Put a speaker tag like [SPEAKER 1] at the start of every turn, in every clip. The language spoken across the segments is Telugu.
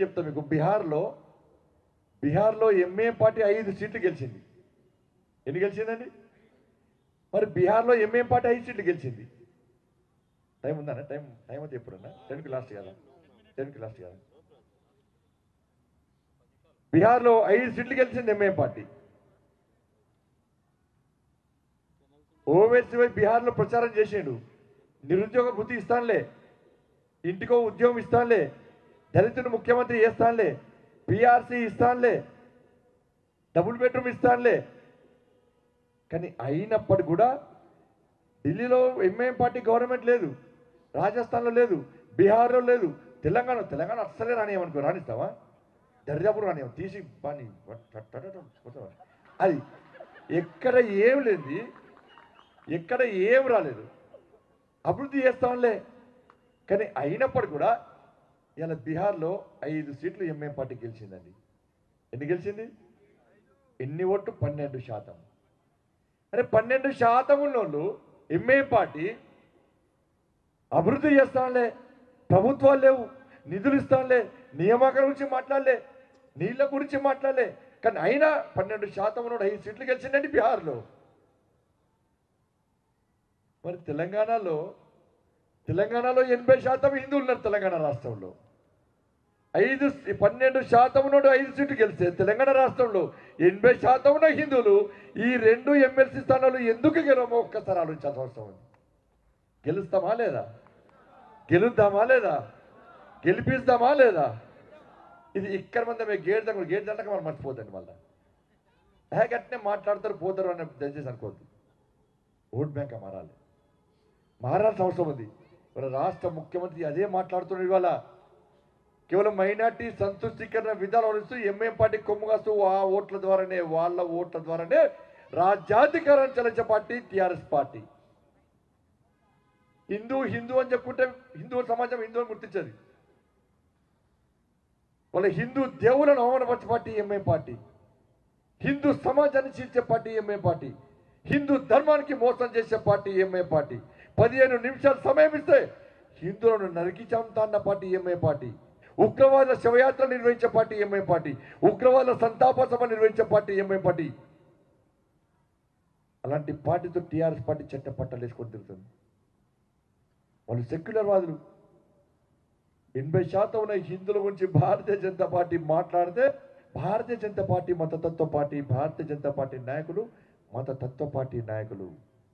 [SPEAKER 1] చెప్తాను మీకు బీహార్లో బీహార్లో ఎంఏఎం పార్టీ ఐదు సీట్లు గెలిచింది ఎన్ని గెలిచిందండి మరి బీహార్లో ఎంఏఎం పార్టీ ఐదు సీట్లు గెలిచింది టైం ఉందా టైం టైం అయితే ఎప్పుడన్నా టెన్కి లాస్ట్ కదా టెన్కి లాస్ట్ కదా బీహార్లో ఐదు సీట్లు గెలిచింది ఎంఏఎం పార్టీ ఓవైసీ పోయి బీహార్లో ప్రచారం చేసిండు నిరుద్యోగ వృత్తి ఇస్తానులే ఇంటికో ఉద్యోగం ఇస్తానులే దళితుడు ముఖ్యమంత్రి చేస్తానులే పిఆర్సీ ఇస్తానులే డబుల్ బెడ్రూమ్ ఇస్తానులే కానీ అయినప్పటికి కూడా ఢిల్లీలో ఎంఐఎం పార్టీ గవర్నమెంట్ లేదు రాజస్థాన్లో లేదు బీహార్లో లేదు తెలంగాణ తెలంగాణ అస్సలే రానియమనుకో రాణిస్తావా దర్యాపురం రానియం తీసి బాని అది ఎక్కడ ఏం లేదు ఎక్కడ ఏం రాలేదు అభివృద్ధి చేస్తాంలే కానీ అయినప్పటికీ కూడా ఇలా బీహార్లో ఐదు సీట్లు ఎంఐఎం పార్టీ గెలిచిందండి ఎన్ని గెలిచింది ఎన్ని ఓట్లు పన్నెండు శాతం అరే పన్నెండు శాతం ఉన్నోళ్ళు ఎంఐఎం పార్టీ అభివృద్ధి చేస్తానులే ప్రభుత్వాలు లేవు నిధులు ఇస్తానులే నియామకాల గురించి మాట్లాడలే నీళ్ళ గురించి మాట్లాడలే కానీ అయినా పన్నెండు శాతం ఉన్నాడు ఐదు సీట్లు గెలిచిందండి బీహార్లో మరి తెలంగాణలో తెలంగాణలో ఎనభై శాతం హిందువులు ఉన్నారు తెలంగాణ రాష్ట్రంలో ఐదు పన్నెండు శాతం ఉన్నాడు ఐదు సీట్లు గెలిస్తే తెలంగాణ రాష్ట్రంలో ఎనభై శాతం ఉన్న హిందువులు ఈ రెండు ఎమ్మెల్సీ స్థానాలు ఎందుకు గెలవమో ఒక్కసారి ఆలోచించాల్సిన అవసరం ఉంది గెలుస్తామా లేదా గెలుద్దామా లేదా గెలిపిస్తామా లేదా ఇది ఇక్కడ మంది మేము గేట్ దగ్గర గేట్ దండక మనం మర్చిపోద్దండి మళ్ళీ గట్టినే మాట్లాడతారు పోతారు అని దయచేసి అనుకోవద్దు ఓట్ బ్యాంక్ మారాలి మారాల్సిన అవసరం ఉంది మన రాష్ట్ర ముఖ్యమంత్రి అదే మాట్లాడుతున్నారు ఇవాళ కేవలం మైనార్టీ సంతుష్టీకరణ విధానం అనుసరిస్తూ ఎంఏం పార్టీ కొమ్ముగాస్తూ ఆ ఓట్ల ద్వారానే వాళ్ళ ఓట్ల ద్వారానే రాజ్యాధికారం చలించే party TRS party Hindu Hindu అని చెప్పుకుంటే హిందూ సమాజం హిందూ అని గుర్తించదు వాళ్ళ హిందూ దేవులను అవమానపరిచే పార్టీ ఎంఏ పార్టీ హిందూ సమాజాన్ని చీల్చే పార్టీ ఎంఏ పార్టీ హిందూ ధర్మానికి మోసం చేసే పార్టీ ఎంఏ పార్టీ పదిహేను నిమిషాలు సమయం ఇస్తే హిందువులను నరికి చంపుతా అన్న పార్టీ ఎంఏ పార్టీ ఉగ్రవాద శవయాత్ర నిర్వహించే పార్టీ ఎంఏ పార్టీ ఉగ్రవాద సంతాప సభ నిర్వహించే పార్టీ ఎంఏ పార్టీ అలాంటి పార్టీతో టీఆర్ఎస్ పార్టీ చట్ట పట్టాలు వేసుకొని తిరుగుతుంది వాళ్ళు సెక్యులర్ వాదులు ఎనభై శాతం ఉన్న హిందువుల గురించి భారతీయ జనతా పార్టీ మాట్లాడితే భారతీయ జనతా పార్టీ మతతత్వ పార్టీ భారతీయ జనతా పార్టీ నాయకులు మతతత్వ పార్టీ నాయకులు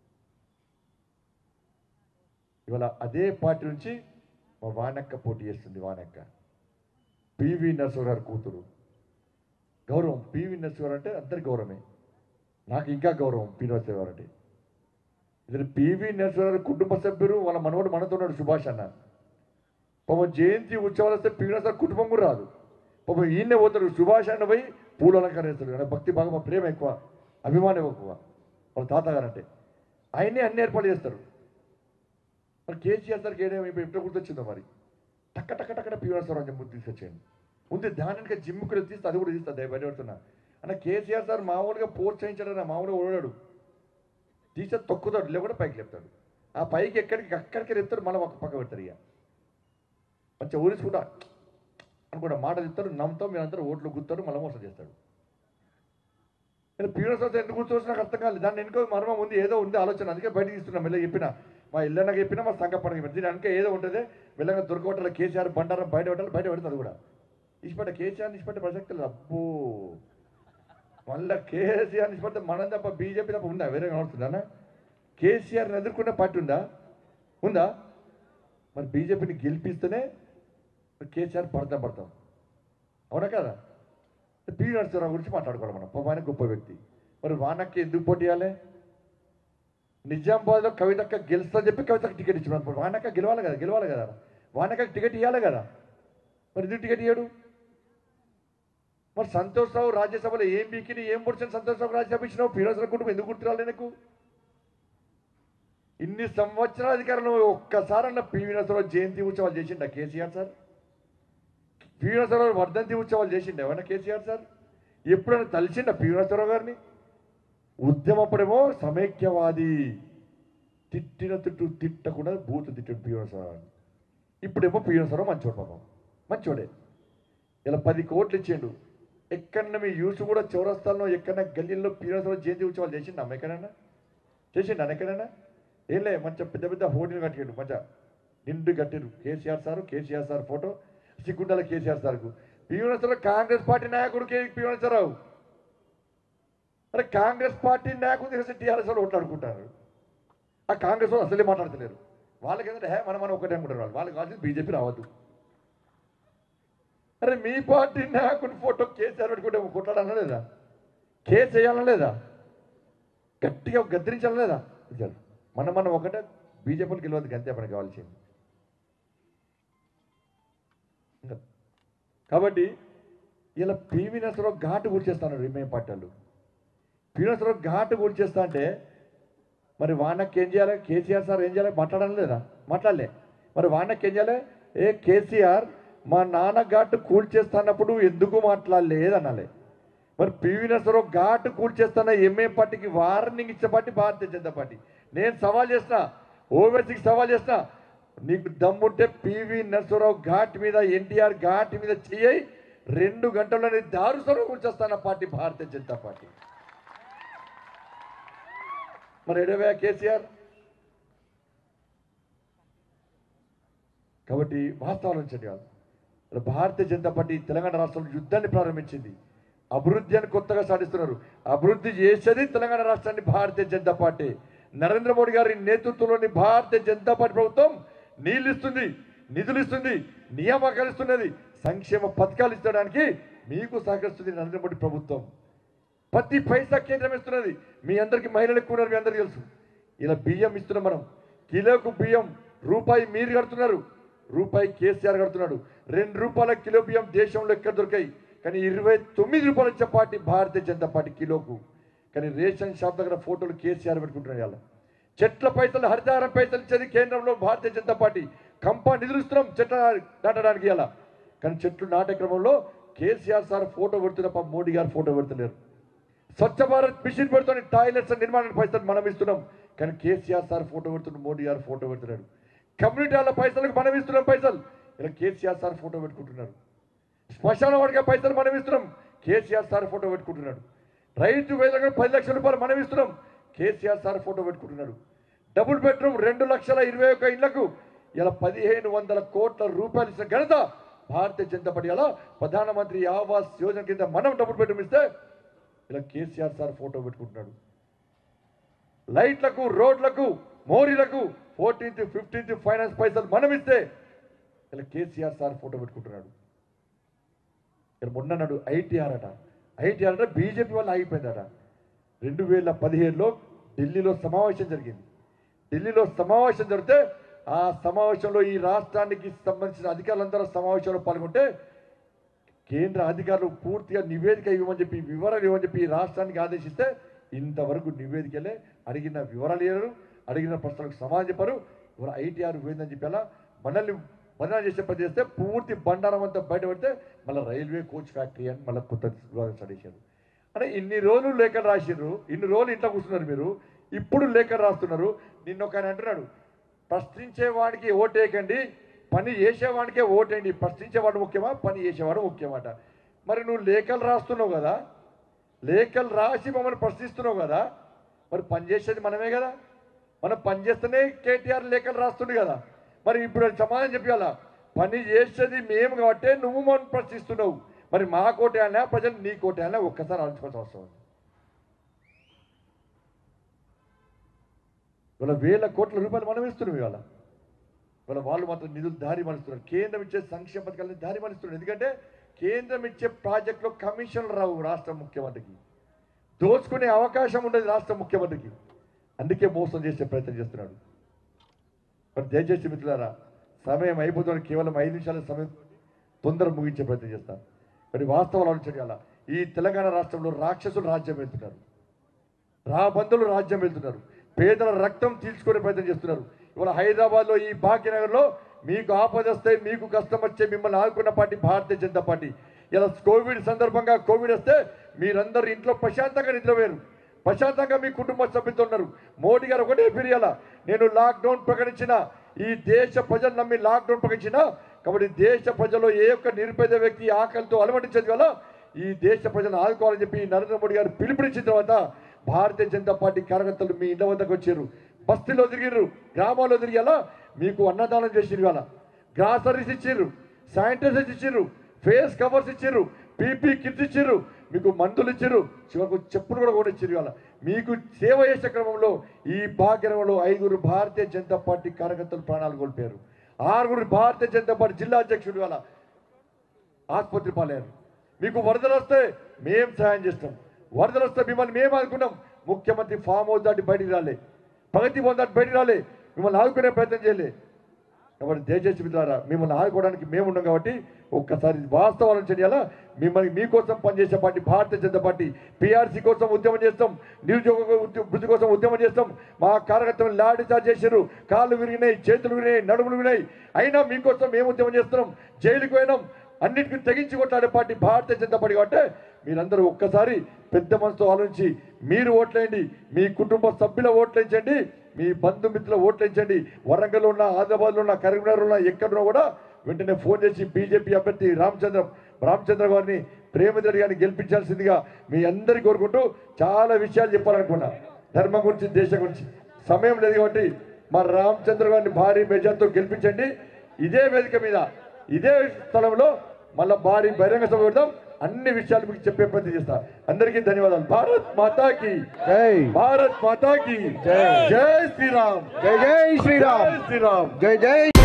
[SPEAKER 1] ఇవాళ అదే పార్టీ నుంచి మా వానక్క పోటీ చేస్తుంది వానక్క పివి నరసింహ గారి కూతురు గౌరవం పివి నరసింహ గారు అంటే అందరి గౌరవమే నాకు ఇంకా గౌరవం పి నరసింహ గారు అంటే ఇది పివి నరసింహ గారి కుటుంబ సభ్యులు వాళ్ళ మనవడు మనతో ఉన్నాడు సుభాష్ అన్న పాపం జయంతి ఉత్సవాలు వస్తే పివి నరసింహ కుటుంబం కూడా రాదు పాపం ఈయనే పోతాడు సుభాష్ అన్న పోయి పూలు అలంకరిస్తాడు ఆయన భక్తి భాగం ప్రేమ ఎక్కువ అభిమానం ఎక్కువ వాళ్ళ తాతగారు అంటే ఆయనే అన్ని ఏర్పాటు చేస్తారు మరి కేసీఆర్ సార్కి ఏదేమి ఎప్పుడు గుర్తొచ్చిందో మరి టక్క టక్క టక్కడ పీవనస్వరం అని ముందు తీసుకొచ్చేయండి ముందు దానికి జిమ్ కూడా తీస్తే అది కూడా తీస్తా బయట పెడుతున్నా అన్న కేసీఆర్ సార్ మామూలుగా ప్రోత్సహించాడు నా మామూలుగా ఓడాడు తీసే తొక్కుతాడు లేకుండా పైకి లేపుతాడు ఆ పైకి ఎక్కడికి అక్కడికి రెత్తాడు మళ్ళీ ఒక పక్క పెడతారు ఇక మంచిగా ఊరించుకుంటా అనుకుంటా మాట చెప్తారు నమ్ముతాం మీరందరూ ఓట్లు గుర్తారు మళ్ళీ మోసం చేస్తాడు పీవన సంస్థ ఎందుకు కూర్చోవచ్చు నాకు అర్థం కాలేదు దాన్ని వెనుక మర్మం ఉంది ఏదో ఉంది ఆలోచన అందుకే బయటకు ఇస్తున్నాం మెల్ల చెప్పిన మా ఇల్లన్నకి చెప్పినా మా సంఘ పండుగ చెప్పిన దీని వెనక ఏదో ఉంటుంది మెల్లగా దొరకబట్టాలి కేసీఆర్ బండారం బయట పెట్టాలి బయట పెడుతుంది కూడా ఇష్టపడ్డ కేసీఆర్ ఇష్టపడ్డ ప్రసక్తి లేదు అబ్బో మళ్ళా కేసీఆర్ ఇష్టపడితే మనం తప్ప బీజేపీ తప్ప ఉందా వేరే కనబడుతుందా కేసీఆర్ని ఎదుర్కొనే పార్టీ ఉందా ఉందా మరి బీజేపీని గెలిపిస్తేనే కేసీఆర్ పడతాం పడతాం అవునా కదా పి నరసింహరావు గురించి మాట్లాడుకోవాలి మనం పాపం ఆయన గొప్ప వ్యక్తి మరి వానక్కి ఎందుకు పోటీ చేయాలి నిజామాబాద్లో కవితక్క గెలుస్తా చెప్పి కవితకు టికెట్ ఇచ్చిన వానక్క గెలవాలి కదా గెలవాలి కదా వానక్కకి టికెట్ ఇవ్వాలి కదా మరి ఎందుకు టికెట్ ఇయ్యాడు మరి సంతోష్ రావు రాజ్యసభలో ఏం బీకిని ఏం పొడిచిన సంతోష్ రావు రాజ్యసభ ఇచ్చినావు పీరోజుల కుటుంబం ఎందుకు గుర్తురాలి నీకు ఇన్ని సంవత్సరాల అధికారంలో ఒక్కసారన్న పివి నరసింహరావు జయంతి ఉత్సవాలు చేసిండ కేసీఆర్ సార్ పివి నరసింహరావు వర్ధంతి ఉత్సవాలు చేసిండు ఏమన్నా కేసీఆర్ సార్ ఎప్పుడైనా తలిచిండ పివి నరసింహరావు గారిని ఉద్యమప్పుడేమో సమైక్యవాది తిట్టిన తిట్టు తిట్టకుండా బూతు తిట్టాడు పివి నరసింహరావు గారిని ఇప్పుడేమో పివి నరసింహరావు మంచోడు పాపం మంచోడే ఇలా పది కోట్లు ఇచ్చిండు ఎక్కడన్నా మీ యూస్ కూడా చౌరస్తాల్లో ఎక్కడన్నా గల్లీల్లో పీరసలో జయంతి ఉత్సవాలు చేసిండు అమ్మ ఎక్కడన్నా చేసిండు అన్న ఎక్కడన్నా ఏం లే మంచిగా పెద్ద పెద్ద హోటల్ కట్టిండు మంచిగా నిండు కట్టిరు KCR sir KCR sir photo సిగ్గుండాల కేసీఆర్ సార్కు పీవనసరావు కాంగ్రెస్ పార్టీ నాయకుడు కే పీవనసరావు అరే కాంగ్రెస్ పార్టీ నాయకుడు తెలిసి టీఆర్ఎస్ వాళ్ళు ఓట్లాడుకుంటారు ఆ కాంగ్రెస్ వాళ్ళు అసలే మాట్లాడతలేరు వాళ్ళకి ఏంటంటే హే మనం మనం ఒకటే అనుకుంటారు వాళ్ళు వాళ్ళకి కావాల్సింది బీజేపీ రావద్దు అరే మీ పార్టీ నాయకుడి ఫోటో కేసీఆర్ పెట్టుకుంటే కొట్లాడాలనా లేదా కేసు వేయాలనా లేదా గట్టిగా గద్దించాలా లేదా ఇచ్చారు మనం మనం ఒకటే బీజేపీకి గెలవద్దు అంతే మనకి కావాల్సింది ఇంకా. కాబట్టి ఇలా పివి నరసరావు ఘాటు కూర్చేస్తాను రిమే పట్టాలు పివి నరసరావు ఘాటు కూర్చేస్తా అంటే మరి వానకి ఏం చేయాలి కేసీఆర్ సార్ ఏం చేయాలి మాట్లాడాలి లేదా మాట్లాడలే మరి వానకి ఏం చేయాలి ఏ కేసీఆర్ మా నాన్న ఘాటు కూల్చేస్తున్నప్పుడు ఎందుకు మాట్లాడలేదు అనాలి మరి పివి నరసరావు ఘాటు కూల్చేస్తున్న ఎంఏ పార్టీకి వార్నింగ్ ఇచ్చే పార్టీ భారతీయ జనతా పార్టీ నేను సవాల్ చేసిన ఓవైసీకి సవాల్ చేసిన నీకు దమ్ముంటే పివి నరసరావు ఘాట్ మీద ఎన్టీఆర్ ఘాట్ మీద చెయ్యి రెండు గంటల్లోనే దారుసరం కూల్చేస్తాన పార్టీ భారతీయ జనతా పార్టీ మరి ఎడవే కేసీఆర్ కాబట్టి వాస్తవాలు ఉంచండి కాదు ఇలా భారతీయ జనతా పార్టీ తెలంగాణ రాష్ట్రంలో యుద్ధాన్ని ప్రారంభించింది అభివృద్ధి అని కొత్తగా సాధిస్తున్నారు అభివృద్ధి చేసేది తెలంగాణ రాష్ట్రాన్ని భారతీయ జనతా పార్టీ నరేంద్ర మోడీ గారి నేతృత్వంలోని భారతీయ జనతా పార్టీ ప్రభుత్వం నీళ్ళు ఇస్తుంది నిధులు ఇస్తుంది నియామకాలు ఇస్తున్నది సంక్షేమ పథకాలు ఇచ్చడానికి మీకు సహకరిస్తుంది నరేంద్ర మోడీ ప్రభుత్వం ప్రతి పైసా కేంద్రం ఇస్తున్నది మీ అందరికి మహిళలు ఎక్కువ ఉన్నారు మీ అందరికి తెలుసు ఇలా బియ్యం ఇస్తున్నాం మనం కిలోకు బియ్యం రూపాయి మీరు కడుతున్నారు రూపాయి కేసీఆర్ కడుతున్నాడు రెండు రూపాయల కిలో బియ్యం దేశంలో ఎక్కడ దొరికాయి కానీ ఇరవై తొమ్మిది రూపాయలు ఇచ్చే పార్టీ భారతీయ జనతా పార్టీ కిలోకు కానీ రేషన్ షాప్ దగ్గర ఫోటోలు కేసీఆర్ పెట్టుకుంటున్నారు ఇవాళ చెట్ల పైసలు హరితహారం పైసలు ఇచ్చేది కేంద్రంలో భారతీయ జనతా పార్టీ కంప నిధులు ఇస్తున్నాం చెట్ల నాటడానికి ఇలా కానీ చెట్లు నాటే క్రమంలో కేసీఆర్ సార్ ఫోటో పెడుతున్న పాపం మోడీ గారు ఫోటో పెడుతున్నారు స్వచ్ఛ భారత్ మిషన్ పెడుతున్న టాయిలెట్స్ నిర్మాణానికి పైసలు మనం ఇస్తున్నాం కానీ కేసీఆర్ సార్ ఫోటో పెడుతున్న మోడీ గారు ఫోటో పెడుతున్నాడు కమ్యూనిటీ వాళ్ళ పైసలకు మనం ఇస్తున్నాం పైసలు ఇలా కేసీఆర్ సార్ ఫోటో పెట్టుకుంటున్నారు శ్మశాన వాడిగా పైసలు మనం ఇస్తున్నాం కేసీఆర్ సార్ ఫోటో పెట్టుకుంటున్నాడు రైతు వేదగా పది లక్షల రూపాయలు మనం ఇస్తున్నాం కేసీఆర్ సార్ ఫోటో పెట్టుకుంటున్నాడు డబుల్ బెడ్రూమ్ రెండు లక్షల ఇరవై ఒక్క ఇళ్లకు ఇలా పదిహేను వందల కోట్ల రూపాయలు ఇచ్చిన ఘనత భారతీయ జనతా పార్టీ అలా ప్రధానమంత్రి ఆవాస్ యోజన కింద మనం డబుల్ బెడ్రూమ్ ఇస్తే ఇలా కేసీఆర్ సార్ ఫోటో పెట్టుకుంటున్నాడు లైట్లకు రోడ్లకు మోరీలకు ఫోర్టీన్త్ ఫిఫ్టీన్త్ ఫైనాన్స్ పైసలు మనం ఇస్తే ఇలా కేసీఆర్ సార్ ఫోటో పెట్టుకుంటున్నాడు ఇక్కడ మొన్నన్నాడు ఐటీఆర్ అట ఐటీఆర్ అంటే బీజేపీ వల్ల ఆగిపోయిందట రెండు వేల పదిహేడులో ఢిల్లీలో సమావేశం జరిగింది ఢిల్లీలో సమావేశం జరిగితే ఆ సమావేశంలో ఈ రాష్ట్రానికి సంబంధించిన అధికారులందరూ సమావేశంలో పాల్గొంటే కేంద్ర అధికారులు పూర్తిగా నివేదిక ఇవ్వమని చెప్పి వివరాలు ఇవ్వమని చెప్పి ఈ రాష్ట్రానికి ఆదేశిస్తే ఇంతవరకు నివేదికలే అడిగిన వివరాలు ఇవ్వరు అడిగిన ప్రశ్నలకు సమాధానం చెప్పారు ఇవాళ ఐటీఆర్ పోయిందని చెప్పి అలా మనల్ని బంధన చేసే పని చేస్తే పూర్తి బండారం అంతా బయటపడితే మళ్ళీ రైల్వే కోచ్ ఫ్యాక్టరీ అని మళ్ళీ కొత్త వివాదం స్టార్ట్ చేశారు అంటే ఇన్ని రోజులు లేఖలు రాసిర్రు ఇన్ని రోజులు ఇంట్లో కూర్చున్నారు మీరు ఇప్పుడు లేఖలు రాస్తున్నారు నిన్న ఒక ఆయన అంటున్నాడు ప్రశ్నించే వాడికి ఓటేయకండి పని చేసేవాడికే ఓటేయండి ప్రశ్నించేవాడు ముఖ్యమా పని చేసేవాడు ముఖ్యమాట మరి నువ్వు లేఖలు రాస్తున్నావు కదా లేఖలు రాసి మమ్మల్ని ప్రశ్నిస్తున్నావు కదా మరి పని చేసేది మనమే కదా మనం పని చేస్తేనే కేటీఆర్ లేఖలు రాస్తుండు కదా మరి ఇప్పుడు అది సమాధానం చెప్పాలా పని చేసేది మేము కాబట్టి నువ్వు మనం ప్రశ్నిస్తున్నావు మరి మా కోటే అన్నా ప్రజలు నీ కోటే అన్నా ఒక్కసారి ఆలోచించాల్సిన అవసరం ఉంది ఇవాళ వేల కోట్ల రూపాయలు మనం ఇస్తున్నాం ఇవాళ ఇవాళ వాళ్ళు మాత్రం నిధులు దారి మలుస్తున్నారు కేంద్రం ఇచ్చే సంక్షేమ పథకాలని దారి మలుస్తున్నారు ఎందుకంటే కేంద్రం ఇచ్చే ప్రాజెక్టులో కమిషన్లు రావు రాష్ట్ర ముఖ్యమంత్రికి దోచుకునే అవకాశం ఉండదు రాష్ట్ర ముఖ్యమంత్రికి అందుకే మోసం చేసే ప్రయత్నం చేస్తున్నాడు మరి దయచేసి మిత్రులారా సమయం అయిపోతుంది కేవలం ఐదు నిమిషాల సమయం తొందర ముగించే ప్రయత్నం చేస్తాను మరి వాస్తవాలు ఆలోచించాల ఈ తెలంగాణ రాష్ట్రంలో రాక్షసులు రాజ్యం వెళ్తున్నారు రాబందులు రాజ్యం వెళ్తున్నారు పేదల రక్తం తీర్చుకునే ప్రయత్నం చేస్తున్నారు ఇవాళ హైదరాబాద్లో ఈ భాగ్యనగర్లో మీకు ఆపద వస్తే మీకు కష్టం వచ్చే మిమ్మల్ని ఆదుకున్న పార్టీ భారతీయ జనతా పార్టీ ఇలా కోవిడ్ సందర్భంగా కోవిడ్ వస్తే మీరందరూ ఇంట్లో ప్రశాంతంగా నిద్రపోయారు ప్రశాంతంగా మీ కుటుంబ సభ్యులతో ఉన్నారు మోడీ గారు ఒకటే ఫిర్యాల నేను లాక్డౌన్ ప్రకటించిన ఈ దేశ ప్రజలు నమ్మి లాక్డౌన్ ప్రకటించిన కాబట్టి దేశ ప్రజల్లో ఏ ఒక్క నిరుపేద వ్యక్తి ఆకలితో అలమటించేది వల్ల ఈ దేశ ప్రజలను ఆదుకోవాలని చెప్పి నరేంద్ర మోడీ గారు పిలుపునిచ్చిన తర్వాత భారతీయ జనతా పార్టీ కార్యకర్తలు మీ ఇళ్ల వద్దకు వచ్చారు బస్తీలో తిరిగిర్రు గ్రామాల్లో తిరిగేలా మీకు అన్నదానం చేసిరు ఇవాళ గ్రాసరీస్ ఇచ్చిర్రు శానిటైజర్స్ ఇచ్చిర్రు ఫేస్ కవర్స్ ఇచ్చిర్రు పీపీ కిట్స్ ఇచ్చిర్రు మీకు మందులు ఇచ్చిర్రు చివరకు చెప్పులు కూడా కూడా ఇచ్చిర్రు ఇవాళ మీకు సేవ చేసే క్రమంలో ఈ భాగ్యరంలో ఐదుగురు భారతీయ జనతా పార్టీ కార్యకర్తలు ప్రాణాలు కోల్పోయారు ఆరుగురు భారతీయ జనతా పార్టీ జిల్లా అధ్యక్షుడు ఇవాళ ఆసుపత్రి పాలయ్యారు మీకు వరదలు వస్తే మేం సహాయం చేస్తాం వరదలు వస్తే మిమ్మల్ని మేము అనుకున్నాం ముఖ్యమంత్రి ఫామ్ హౌస్ దాటి బయటికి రాలే ప్రగతి భవన్ దాటి బయటికి రాలే మిమ్మల్ని ఆదుకునే ప్రయత్నం చేయలే కాబట్టి దయచేసి మిత్రులారా మిమ్మల్ని ఆదుకోవడానికి మేము ఉన్నాం కాబట్టి ఒక్కసారి వాస్తవాలను చేయాలా మిమ్మల్ని మీకోసం పనిచేసే party Bharatiya Janata party PRC కోసం ఉద్యమం చేస్తాం నిరుద్యోగ ఉద్య- వృద్ధి కోసం ఉద్యమం చేస్తాం మా కార్యకర్తలు లాఠీ చార్జ్ చేశారు కాళ్ళు విరిగినాయి చేతులు విరిగినాయి నడుములు విరిగినాయి అయినా మీకోసం మేము ఉద్యమం చేస్తున్నాం జైలుకు పోయినాం అన్నిటికీ తెగించి కొట్లాడే పార్టీ భారతీయ జనతా పార్టీ కాబట్టి మీరందరూ ఒక్కసారి పెద్ద మనసుతో ఆలోచించి మీరు ఓట్లేయండి మీ కుటుంబ సభ్యుల ఓట్లేయించండి మీ బంధుమిత్రుల ఓట్లేయించండి వరంగల్లో ఉన్న ఆదిలాబాద్లో ఉన్న కరీంనగర్లో ఉన్న ఎక్కడున్నా కూడా వెంటనే ఫోన్ చేసి బీజేపీ అభ్యర్థి రామచంద్ర రామచంద్ర గారిని ప్రేమదరి గారిని గెలిపించాల్సిందిగా మీ అందరికీ కోరుకుంటూ చాలా విషయాలు చెప్పాలనుకున్నా ధర్మం గురించి దేశం గురించి సమయం లేదు కాబట్టి మా రామచంద్ర గారిని భారీ మెజార్తో గెలిపించండి ఇదే వేదిక మీద ఇదే స్థలంలో మళ్ళా భారీ బహిరంగ సభ పెడదాం అన్ని విషయాలు మీకు చెప్పే ప్రయత్నం చేస్తా అందరికీ ధన్యవాదాలు భారత్ మాతాకి
[SPEAKER 2] జై
[SPEAKER 1] భారత్ మాతాకి
[SPEAKER 2] జై.
[SPEAKER 1] జై శ్రీరామ్
[SPEAKER 2] జై జై శ్రీరామ్
[SPEAKER 1] జై శ్రీరామ్
[SPEAKER 2] జై జై